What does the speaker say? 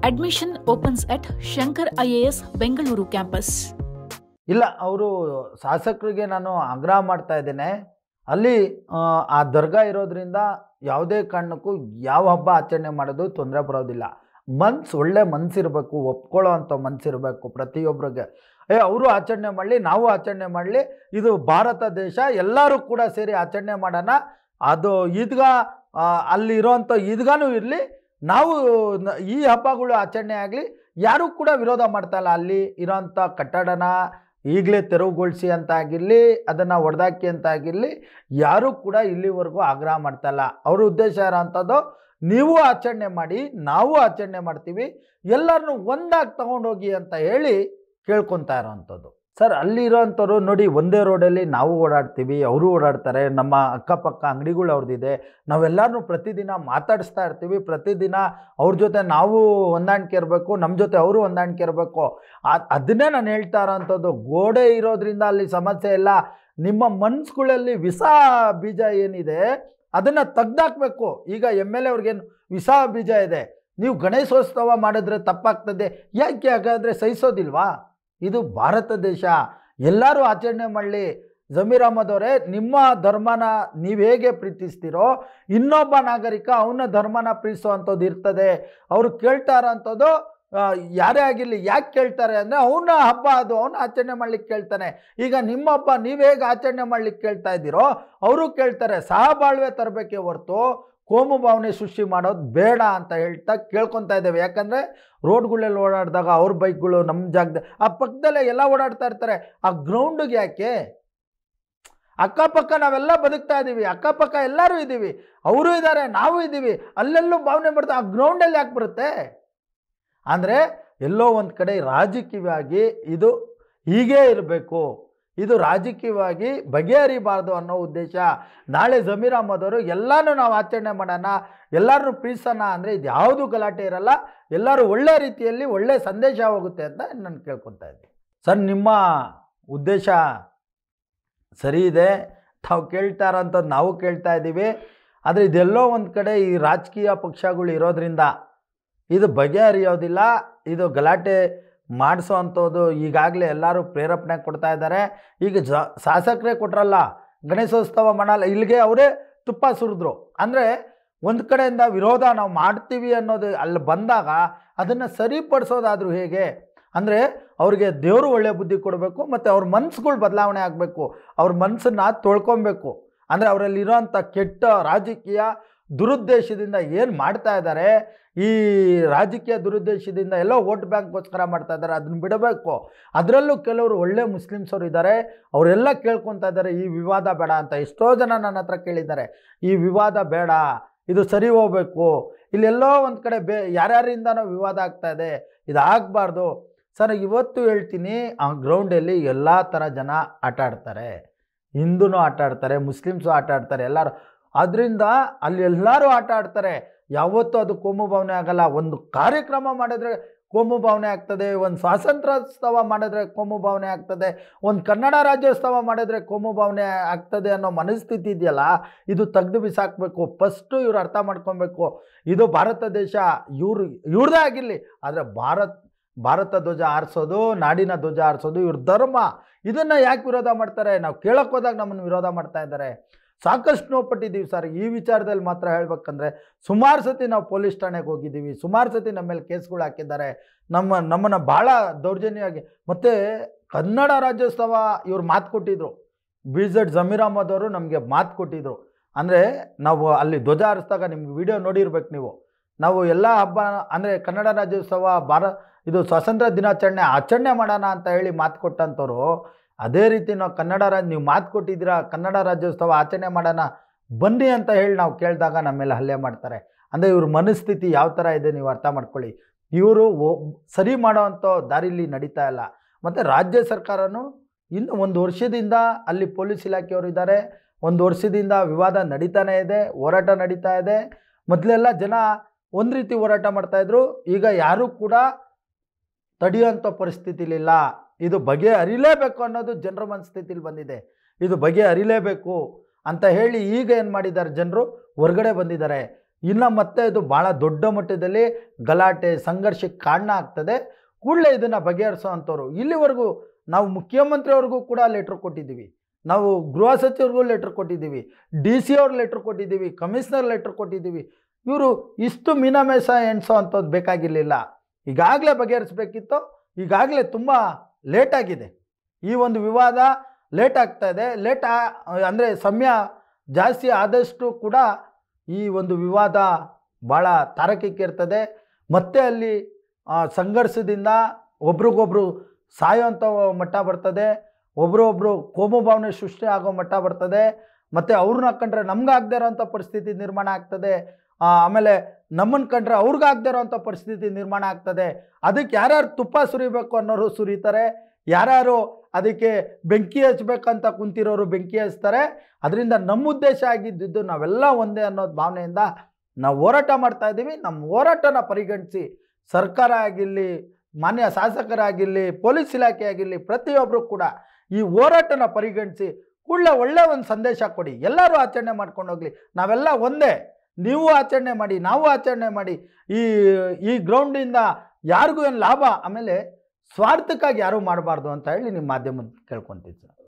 Admission opens at Shankar IAS Bengaluru campus. ಇಲ್ಲ ಅವರು ಶಾಸಕರಿಗೆ ನಾನು ಆಗ್ರಹ ಮಾಡ್ತಾ ಇದ್ದೇನೆ ಅಲ್ಲಿ ಆ, ಆ ದರ್ಗಾ ಇರೋದ್ರಿಂದ ಯಾವುದೇ ಕಾರಣಕ್ಕೂ ಯಾವ ಹಬ್ಬ ಆಚರಣೆ ಮಾಡೋದು ತೊಂದರೆ ಬರೋದಿಲ್ಲ ಮನ್ಸು ಒಳ್ಳೆ ಮನ್ಸಿರಬೇಕು ಒಪ್ಕೊಳ್ಳೋ ಅಂಥ ಮನ್ಸಿರಬೇಕು ಪ್ರತಿಯೊಬ್ಬರಿಗೆ ಏ ಅವರು ಆಚರಣೆ ಮಾಡಲಿ ನಾವು ಆಚರಣೆ ಮಾಡಲಿ ಇದು ಭಾರತ ದೇಶ ಎಲ್ಲರೂ ಕೂಡ ಸೇರಿ ಆಚರಣೆ ಮಾಡೋಣ ಅದು ಈದ್ಗಾ ಆ, ಅಲ್ಲಿ ಇರೋವಂಥ ಈದ್ಗಾನೂ ಇರಲಿ ನಾವು ನ- ಈ ಹಬ್ಬಗಳು ಆಚರಣೆ ಆಗಲಿ ಯಾರೂ ಕೂಡ ವಿರೋಧ ಮಾಡ್ತಾ ಇಲ್ಲ ಅಲ್ಲಿ ಇರೋಂಥ ಕಟ್ಟಡನ ಈಗಲೇ ತೆರವುಗೊಳಿಸಿ ಅಂತ ಆಗಿರಲಿ ಅದನ್ನು ಹೊಡೆದಾಕಿ ಅಂತ ಆಗಿರಲಿ ಯಾರೂ ಕೂಡ ಇಲ್ಲಿವರೆಗೂ ಆಗ್ರಹ ಮಾಡ್ತಾ ಇಲ್ಲ ಅವ್ರ ಉದ್ದೇಶ ಇರೋ ಅಂಥದ್ದು ನೀವು ಆಚರಣೆ ಮಾಡಿ ನಾವು ಆಚರಣೆ ಮಾಡ್ತೀವಿ ಎಲ್ಲರನ್ನೂ ಒಂದಾಗಿ ತಗೊಂಡೋಗಿ ಅಂತ ಹೇಳಿ ಕೇಳ್ಕೊತಾ ಇರೋವಂಥದ್ದು ಸರ್ ಅಲ್ಲಿ ಇರೋವಂಥವ್ರು ನೋಡಿ ಒಂದೇ ರೋಡಲ್ಲಿ ನಾವು ಓಡಾಡ್ತೀವಿ ಅವರು ಓಡಾಡ್ತಾರೆ ನಮ್ಮ ಅಕ್ಕಪಕ್ಕ ಅಂಗಡಿಗಳು ಅವ್ರದ್ದಿದೆ ನಾವೆಲ್ಲರನ್ನೂ ಪ್ರತಿದಿನ ಮಾತಾಡಿಸ್ತಾ ಇರ್ತೀವಿ ಪ್ರತಿದಿನ ಅವ್ರ ಜೊತೆ ನಾವು ಹೊಂದಾಣಿಕೆ ಇರಬೇಕು ನಮ್ಮ ಜೊತೆ ಅವರು ಹೊಂದಾಣಿಕೆ ಇರಬೇಕು ಆ- ಅದನ್ನೇ ನಾನು ಹೇಳ್ತಾ ಇರೋವಂಥದ್ದು ಗೋಡೆ ಇರೋದ್ರಿಂದ ಅಲ್ಲಿ ಸಮಸ್ಯೆ ಇಲ್ಲ ನಿಮ್ಮ ಮನ್ಸುಗಳಲ್ಲಿ ವಿಷ ಬೀಜ ಏನಿದೆ ಅದನ್ನು ತೆಗ್ದಾಕ್ಬೇಕು ಈಗ ಎಮ್ ಎಲ್ ಎ ಅವ್ರಿಗೇನು ವಿಷ ಬೀಜ ಇದೆ ನೀವು ಗಣೇಶೋತ್ಸವ ಮಾಡಿದ್ರೆ ತಪ್ಪಾಗ್ತದೆ ಯಾಕೆ ಹಾಗಾದರೆ ಸಹಿಸೋದಿಲ್ವಾ ಇದು ಭಾರತ ದೇಶ ಎಲ್ಲರೂ ಆಚರಣೆ ಮಾಡಲಿ ಜಮೀರ್ ಅಹಮದ್ ಅವರೇ ನಿಮ್ಮ ಧರ್ಮನ ನೀವು ಹೇಗೆ ಪ್ರೀತಿಸ್ತೀರೋ ಇನ್ನೊಬ್ಬ ನಾಗರಿಕ ಅವನ ಧರ್ಮನ ಪ್ರೀತಿಸುವಂಥದ್ದು ಇರ್ತದೆ ಅವರು ಕೇಳ್ತಾ ಇರೋಂಥದ್ದು ಆ, ಯಾರೇ ಆಗಿರಲಿ ಯಾಕೆ ಕೇಳ್ತಾರೆ ಅಂದರೆ ಅವನ ಹಬ್ಬ ಅದು ಅವನ ಆಚರಣೆ ಮಾಡ್ಲಿಕ್ಕೆ ಕೇಳ್ತಾನೆ ಈಗ ನಿಮ್ಮ ಹಬ್ಬ ನೀವು ಹೇಗೆ ಆಚರಣೆ ಮಾಡ್ಲಿಕ್ಕೆ ಕೇಳ್ತಾ ಇದ್ದೀರೋ ಅವರು ಕೇಳ್ತಾರೆ ಸಹಬಾಳ್ವೆ ತರಬೇಕೇ ಹೊರ್ತು ಕೋಮು ಭಾವನೆ ಸೃಷ್ಟಿ ಮಾಡೋದು ಬೇಡ ಅಂತ ಹೇಳ್ತಾ ಕೇಳ್ಕೊತಾ ಇದ್ದೇವೆ ಯಾಕಂದರೆ ರೋಡ್ಗಳಲ್ಲಿ ಓಡಾಡಿದಾಗ ಅವ್ರ ಬೈಕ್ಗಳು ನಮ್ಮ ಜಾಗದ ಆ ಪಕ್ಕದಲ್ಲೇ ಎಲ್ಲ ಓಡಾಡ್ತಾ ಇರ್ತಾರೆ ಆ ಗ್ರೌಂಡಿಗೆ ಯಾಕೆ ಅಕ್ಕಪಕ್ಕ ನಾವೆಲ್ಲ ಬದುಕ್ತಾ ಇದ್ದೀವಿ ಅಕ್ಕಪಕ್ಕ ಎಲ್ಲರೂ ಇದ್ದೀವಿ ಅವರು ಇದ್ದಾರೆ ನಾವು ಇದ್ದೀವಿ ಅಲ್ಲೆಲ್ಲೂ ಭಾವನೆ ಬರುತ್ತೆ ಆ ಗ್ರೌಂಡಲ್ಲಿ ಯಾಕೆ ಬರುತ್ತೆ ಅಂದರೆ ಎಲ್ಲೋ ಒಂದು ಕಡೆ ರಾಜಕೀಯವಾಗಿ ಇದು ಹೀಗೇ ಇರಬೇಕು ಇದು ರಾಜಕೀಯವಾಗಿ ಬಗೆಹರಿಬಾರ್ದು ಅನ್ನೋ ಉದ್ದೇಶ ನಾಳೆ ಜಮೀರ್ ಅಹಮದ್ ಅವರು ಎಲ್ಲನೂ ನಾವು ಆಚರಣೆ ಮಾಡೋಣ ಎಲ್ಲರನ್ನೂ ಪ್ರೀತಿಸೋಣ ಅಂದರೆ ಇದು ಯಾವುದು ಗಲಾಟೆ ಇರಲ್ಲ ಎಲ್ಲರೂ ಒಳ್ಳೆ ರೀತಿಯಲ್ಲಿ ಒಳ್ಳೆ ಸಂದೇಶ ಹೋಗುತ್ತೆ ಅಂತ ನಾನು ಕೇಳ್ಕೊತಾ ಇದ್ದೀನಿ ಸರ್ ನಿಮ್ಮ ಉದ್ದೇಶ ಸರಿ ಇದೆ ತಾವು ಕೇಳ್ತಾ ಇರೋಂಥದ್ದು ನಾವು ಕೇಳ್ತಾ ಇದ್ದೀವಿ ಆದರೆ ಇದೆಲ್ಲೋ ಒಂದು ಕಡೆ ಈ ರಾಜಕೀಯ ಪಕ್ಷಗಳು ಇರೋದ್ರಿಂದ ಇದು ಬಗೆಹರಿಯೋದಿಲ್ಲ ಇದು ಗಲಾಟೆ ಮಾಡಿಸೋ ಅಂಥದ್ದು ಈಗಾಗಲೇ ಎಲ್ಲರೂ ಪ್ರೇರೇಪಣೆ ಕೊಡ್ತಾ ಇದ್ದಾರೆ ಈಗ ಜ ಶಾಸಕರೇ ಕೊಟ್ರಲ್ಲ ಗಣೇಶೋತ್ಸವ ಮಾಡಲ್ಲ ಇಲ್ಲಿಗೆ ಅವರೇ ತುಪ್ಪ ಸುರಿದ್ರು ಅಂದರೆ ಒಂದು ಕಡೆಯಿಂದ ವಿರೋಧ ನಾವು ಮಾಡ್ತೀವಿ ಅನ್ನೋದು ಅಲ್ಲಿ ಬಂದಾಗ ಅದನ್ನು ಸರಿಪಡಿಸೋದಾದರೂ ಹೇಗೆ ಅಂದರೆ ಅವ್ರಿಗೆ ದೇವರು ಒಳ್ಳೆ ಬುದ್ಧಿ ಕೊಡಬೇಕು ಮತ್ತು ಅವ್ರ ಮನ್ಸುಗಳು ಬದಲಾವಣೆ ಆಗಬೇಕು ಅವ್ರ ಮನಸ್ಸನ್ನು ತೊಳ್ಕೊಬೇಕು ಅಂದರೆ ಅವರಲ್ಲಿರೋಂಥ ಕೆಟ್ಟ ರಾಜಕೀಯ ದುರುದ್ದೇಶದಿಂದ ಏನು ಮಾಡ್ತಾ ಇದ್ದಾರೆ ಈ ರಾಜಕೀಯ ದುರುದ್ದೇಶದಿಂದ ಎಲ್ಲೋ ವೋಟ್ ಬ್ಯಾಂಕ್ಗೋಸ್ಕರ ಮಾಡ್ತಾ ಇದ್ದಾರೆ ಅದನ್ನ ಬಿಡಬೇಕು ಅದರಲ್ಲೂ ಕೆಲವರು ಒಳ್ಳೆ ಮುಸ್ಲಿಮ್ಸವರು ಇದ್ದಾರೆ ಅವರೆಲ್ಲ ಕೇಳ್ಕೊತಾ ಇದ್ದಾರೆ ಈ ವಿವಾದ ಬೇಡ ಅಂತ ಎಷ್ಟೋ ಜನ ನನ್ನ ಹತ್ರ ಕೇಳಿದ್ದಾರೆ ಈ ವಿವಾದ ಬೇಡ ಇದು ಸರಿ ಹೋಗ್ಬೇಕು ಇಲ್ಲೆಲ್ಲೋ ಒಂದು ಕಡೆ ಬೇ ಯಾರ್ಯಾರಿಂದನೋ ವಿವಾದ ಆಗ್ತಾ ಇದೆ ಇದು ಆಗಬಾರ್ದು ಸರ್ ಇವತ್ತು ಹೇಳ್ತೀನಿ ಆ ಗ್ರೌಂಡಲ್ಲಿ ಎಲ್ಲ ಥರ ಜನ ಆಟ ಆಡ್ತಾರೆ ಹಿಂದೂನು ಆಟ ಆಡ್ತಾರೆ ಮುಸ್ಲಿಮ್ಸು ಆಟ ಆಡ್ತಾರೆ ಎಲ್ಲರೂ ಅದರಿಂದ ಅಲ್ಲಿ ಎಲ್ಲರೂ ಆಟ ಆಡ್ತಾರೆ ಯಾವತ್ತೂ ಅದು ಕೋಮು ಭಾವನೆ ಆಗಲ್ಲ ಒಂದು ಕಾರ್ಯಕ್ರಮ ಮಾಡಿದ್ರೆ ಕೋಮು ಭಾವನೆ ಆಗ್ತದೆ ಒಂದು ಸ್ವಾತಂತ್ರ್ಯೋತ್ಸವ ಮಾಡಿದ್ರೆ ಕೋಮು ಭಾವನೆ ಆಗ್ತದೆ ಒಂದು ಕನ್ನಡ ರಾಜ್ಯೋತ್ಸವ ಮಾಡಿದ್ರೆ ಕೋಮು ಭಾವನೆ ಆಗ್ತದೆ ಅನ್ನೋ ಮನಸ್ಥಿತಿ ಇದೆಯಲ್ಲ ಇದು ತೆಗೆದು ಬಿಸಾಕಬೇಕು ಫಸ್ಟು ಇವ್ರು ಅರ್ಥ ಮಾಡ್ಕೊಬೇಕು ಇದು ಭಾರತ ದೇಶ ಇವ್ರು ಇವ್ರದ್ದೇ ಆಗಿರಲಿ ಆದರೆ ಭಾರತ್ ಭಾರತ ಧ್ವಜ ಆರಿಸೋದು ನಾಡಿನ ಧ್ವಜ ಆರಿಸೋದು ಇವ್ರ ಧರ್ಮ ಇದನ್ನು ಯಾಕೆ ವಿರೋಧ ಮಾಡ್ತಾರೆ ನಾವು ಕೇಳೋಕೆ ಹೋದಾಗ ನಮ್ಮನ್ನು ವಿರೋಧ ಮಾಡ್ತಾ ಇದ್ದಾರೆ ಸಾಕಷ್ಟು ನೋಡ್ಪಟ್ಟಿದ್ದೀವಿ ಸರ್ ಈ ವಿಚಾರದಲ್ಲಿ ಮಾತ್ರ ಹೇಳ್ಬೇಕಂದ್ರೆ ಸುಮಾರು ಸತಿ ನಾವು ಪೊಲೀಸ್ ಠಾಣೆಗೆ ಹೋಗಿದ್ದೀವಿ ಸುಮಾರು ಸತಿ ನಮ್ಮ ಮೇಲೆ ಕೇಸ್ಗಳು ಹಾಕಿದ್ದಾರೆ ನಮ್ಮ ನಮ್ಮನ್ನು ಭಾಳ ದೌರ್ಜನ್ಯವಾಗಿ ಮತ್ತು ಕನ್ನಡ ರಾಜ್ಯೋತ್ಸವ ಇವ್ರು ಮಾತು ಕೊಟ್ಟಿದ್ರು ಬಿ ಜೆಡ್ ಜಮೀರ್ ಅಹಮದ್ ಅವರು ನಮಗೆ ಮಾತು ಕೊಟ್ಟಿದ್ರು ಅಂದರೆ ನಾವು ಅಲ್ಲಿ ಧ್ವಜ ಹಾರಿಸಿದಾಗ ನಿಮ್ಗೆ ವಿಡಿಯೋ ನೋಡಿರ್ಬೇಕು ನೀವು ನಾವು ಎಲ್ಲ ಹಬ್ಬ ಅಂದರೆ ಕನ್ನಡ ರಾಜ್ಯೋತ್ಸವ ಭಾರ ಇದು ಸ್ವಾತಂತ್ರ್ಯ ದಿನಾಚರಣೆ ಆಚರಣೆ ಮಾಡೋಣ ಅಂತ ಹೇಳಿ ಮಾತು ಕೊಟ್ಟಂಥವ್ರು ಅದೇ ರೀತಿ ನಾವು ಕನ್ನಡ ರಾಜ್ಯ ನೀವು ಮಾತು ಕೊಟ್ಟಿದ್ದೀರಾ ಕನ್ನಡ ರಾಜ್ಯೋತ್ಸವ ಆಚರಣೆ ಮಾಡೋಣ ಬನ್ನಿ ಅಂತ ಹೇಳಿ ನಾವು ಕೇಳಿದಾಗ ನಮ್ಮ ಮೇಲೆ ಹಲ್ಲೆ ಮಾಡ್ತಾರೆ ಅಂದರೆ ಇವ್ರ ಮನಸ್ಥಿತಿ ಯಾವ ಥರ ಇದೆ ನೀವು ಅರ್ಥ ಮಾಡ್ಕೊಳ್ಳಿ ಇವರು ಸರಿ ಮಾಡೋವಂಥ ದಾರಿಲಿ ನಡೀತಾ ಇಲ್ಲ ಮತ್ತು ರಾಜ್ಯ ಸರ್ಕಾರನೂ ಇನ್ನು ಒಂದು ವರ್ಷದಿಂದ ಅಲ್ಲಿ ಪೊಲೀಸ್ ಇಲಾಖೆಯವರು ಇದ್ದಾರೆ ಒಂದು ವರ್ಷದಿಂದ ವಿವಾದ ನಡೀತಾನೇ ಇದೆ ಹೋರಾಟ ನಡೀತಾ ಇದೆ ಮೊದಲೆಲ್ಲ ಜನ ಒಂದು ರೀತಿ ಹೋರಾಟ ಮಾಡ್ತಾಯಿದ್ರು ಈಗ ಯಾರೂ ಕೂಡ ತಡೆಯುವಂಥ ಪರಿಸ್ಥಿತಿಲಿಲ್ಲ ಇದು ಬಗೆಹರಿಲೇಬೇಕು ಅನ್ನೋದು ಜನರ ಮನಸ್ಥಿತಿಲಿ ಬಂದಿದೆ ಇದು ಬಗೆಹರಿಲೇಬೇಕು ಅಂತ ಹೇಳಿ ಈಗ ಏನು ಮಾಡಿದ್ದಾರೆ ಜನರು ಹೊರಗಡೆ ಬಂದಿದ್ದಾರೆ ಇನ್ನು ಮತ್ತೆ ಇದು ಭಾಳ ದೊಡ್ಡ ಮಟ್ಟದಲ್ಲಿ ಗಲಾಟೆ ಸಂಘರ್ಷಕ್ಕೆ ಕಾರಣ ಆಗ್ತದೆ ಕೂಡಲೇ ಇದನ್ನು ಬಗೆಹರಿಸೋ ಅಂಥವ್ರು ಇಲ್ಲಿವರೆಗೂ ನಾವು ಮುಖ್ಯಮಂತ್ರಿಯವ್ರಿಗೂ ಕೂಡ ಲೆಟ್ರ್ ಕೊಟ್ಟಿದ್ದೀವಿ ನಾವು ಗೃಹ ಸಚಿವರಿಗೂ ಲೆಟ್ರ್ ಕೊಟ್ಟಿದ್ದೀವಿ ಡಿ ಸಿ ಅವ್ರ ಲೆಟ್ರ್ ಕೊಟ್ಟಿದ್ದೀವಿ ಕಮಿಷನರ್ ಲೆಟ್ರ್ ಕೊಟ್ಟಿದ್ದೀವಿ ಇವರು ಇಷ್ಟು ಮೀನಾಮೇಷ ಎಣಿಸೋ ಅಂಥದ್ದು ಬೇಕಾಗಿರಲಿಲ್ಲ ಈಗಾಗಲೇ ಬಗೆಹರಿಸ್ಬೇಕಿತ್ತು ಈಗಾಗಲೇ ತುಂಬ ಲೇಟಾಗಿದೆ ಈ ಒಂದು ವಿವಾದ ಲೇಟ್ ಆಗ್ತಾ ಇದೆ ಲೇಟ್ ಅಂದರೆ ಸಮಯ ಜಾಸ್ತಿ ಆದಷ್ಟು ಕೂಡ ಈ ಒಂದು ವಿವಾದ ಭಾಳ ತಾರಕಕ್ಕೇರ್ತದೆ ಮತ್ತೆ ಅಲ್ಲಿ ಆ, ಸಂಘರ್ಷದಿಂದ ಒಬ್ರಿಗೊಬ್ರು ಸಾಯೋಂಥ ಮಟ್ಟ ಬರ್ತದೆ ಒಬ್ರೊಬ್ರು ಕೋಮು ಭಾವನೆ ಸೃಷ್ಟಿ ಆಗೋ ಮಟ್ಟ ಬರ್ತದೆ ಮತ್ತು ಅವ್ರನ್ನ ಕಂಡ್ರೆ ನಮ್ಗೆ ಆಗದೇ ಇರೋಂಥ ಪರಿಸ್ಥಿತಿ ನಿರ್ಮಾಣ ಆಗ್ತದೆ ಆ, ಆಮೇಲೆ ನಮ್ಮನ್ನು ಕಂಡ್ರೆ ಅವ್ರಿಗೆ ಆಗದೇ ಇರೋಂಥ ಪರಿಸ್ಥಿತಿ ನಿರ್ಮಾಣ ಆಗ್ತದೆ ಅದಕ್ಕೆ ಯಾರ್ಯಾರು ತುಪ್ಪ ಸುರಿಬೇಕು ಅನ್ನೋರು ಸುರಿತಾರೆ ಯಾರ್ಯಾರು ಅದಕ್ಕೆ ಬೆಂಕಿ ಹಚ್ಬೇಕಂತ ಕುಂತಿರೋರು ಬೆಂಕಿ ಹಚ್ತಾರೆ ಅದರಿಂದ ನಮ್ಮ ಉದ್ದೇಶ ಆಗಿದ್ದಿದ್ದು ನಾವೆಲ್ಲ ಒಂದೇ ಅನ್ನೋದು ಭಾವನೆಯಿಂದ ನಾವು ಹೋರಾಟ ಮಾಡ್ತಾ ಇದ್ದೀವಿ ನಮ್ಮ ಹೋರಾಟನ ಪರಿಗಣಿಸಿ ಸರ್ಕಾರ ಆಗಿರಲಿ ಮಾನ್ಯ ಶಾಸಕರಾಗಿರಲಿ ಪೊಲೀಸ್ ಇಲಾಖೆ ಆಗಿರಲಿ ಪ್ರತಿಯೊಬ್ಬರು ಕೂಡ ಈ ಹೋರಾಟನ ಪರಿಗಣಿಸಿ ಕೂಡಲೇ ಒಳ್ಳೆ ಒಂದು ಸಂದೇಶ ಕೊಡಿ ಎಲ್ಲರೂ ಆಚರಣೆ ಮಾಡ್ಕೊಂಡು ಹೋಗಲಿ ನಾವೆಲ್ಲ ಒಂದೇ ನೀವು ಆಚರಣೆ ಮಾಡಿ ನಾವು ಆಚರಣೆ ಮಾಡಿ ಈ ಈ ಗ್ರೌಂಡಿಂದ ಯಾರಿಗೂ ಏನು ಲಾಭ ಆಮೇಲೆ ಸ್ವಾರ್ಥಕ್ಕಾಗಿ ಯಾರೂ ಮಾಡಬಾರ್ದು ಅಂತ ಹೇಳಿ ನಿಮ್ಮ ಮಾಧ್ಯಮ ಕೇಳ್ಕೊತಿದ್ದೆ